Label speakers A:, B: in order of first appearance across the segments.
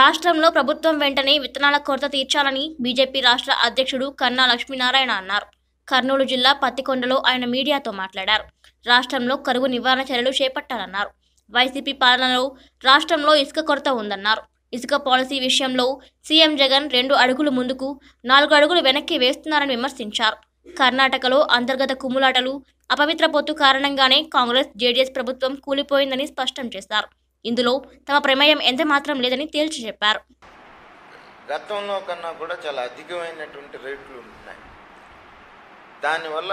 A: రాష్ట్రంలో ప్రభుత్వం వెంటనే విత్తనాల కొరత తీర్చాలని బీజేపీ రాష్ట్ర అధ్యక్షుడు కన్నా లక్ష్మీనారాయణ అన్నారు కర్నూలు జిల్లా పత్తికొండలో ఆయన మీడియాతో మాట్లాడారు రాష్ట్రంలో కరువు నివారణ చర్యలు చేపట్టాలన్నారు వైసీపీ పాలనలో రాష్ట్రంలో ఇసుక కొరత ఉందన్నారు ఇసుక పాలసీ విషయంలో సీఎం జగన్ రెండు అడుగులు ముందుకు నాలుగు అడుగులు వెనక్కి వేస్తున్నారని విమర్శించారు కర్ణాటకలో అంతర్గత కుమ్ములాటలు అపవిత్ర పొత్తు కారణంగానే కాంగ్రెస్ జేడీఎస్ ప్రభుత్వం కూలిపోయిందని స్పష్టం చేశారు ఇందులో తమ ప్రమేయం ఎంత మాత్రం లేదని తేల్చి చెప్పారు
B: గతంలో కన్నా కూడా చాలా అధికమైనటువంటి రేట్లు ఉంటున్నాయి దానివల్ల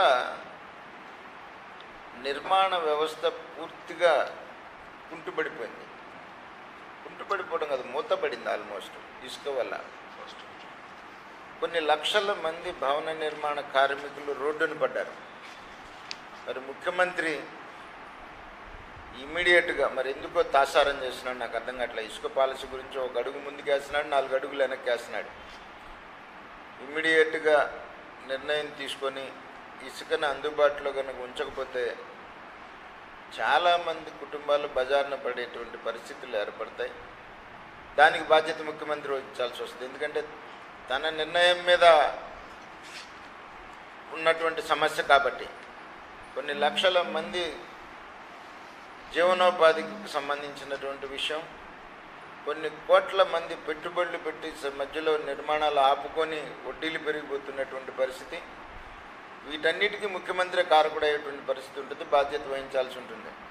B: నిర్మాణ వ్యవస్థ పూర్తిగా కుంటుపడిపోయింది కుంటుపడిపోవడం కాదు మూతపడింది ఆల్మోస్ట్ ఇసుక వల్ల కొన్ని లక్షల మంది భవన నిర్మాణ కార్మికులు రోడ్డున పడ్డారు మరి ముఖ్యమంత్రి ఇమ్మీడియట్గా మరి ఎందుకో తాసారం చేస్తున్నాడు నాకు అర్థం కావట్లే ఇసుక పాలసీ గురించి ఒక అడుగు ముందుకు వేస్తున్నాడు నాలుగు అడుగులు వెనక్కి వేస్తున్నాడు ఇమ్మీడియట్గా నిర్ణయం తీసుకొని ఇసుకను అందుబాటులో కనుక ఉంచకపోతే చాలామంది కుటుంబాలు బజార్న పడేటువంటి పరిస్థితులు ఏర్పడతాయి దానికి బాధ్యత ముఖ్యమంత్రి వహించాల్సి వస్తుంది ఎందుకంటే తన నిర్ణయం మీద ఉన్నటువంటి సమస్య కాబట్టి కొన్ని లక్షల మంది జీవనోపాధికి సంబంధించినటువంటి విషయం కొన్ని కోట్ల మంది పెట్టుబడులు పెట్టి స- మధ్యలో నిర్మాణాలు ఆపుకొని వడ్డీలు పెరిగిపోతున్నటువంటి పరిస్థితి వీటన్నిటికీ ముఖ్యమంత్రి కారకుడయ్యేటువంటి పరిస్థితి ఉంటుంది బాధ్యత వహించాల్సి ఉంటుంది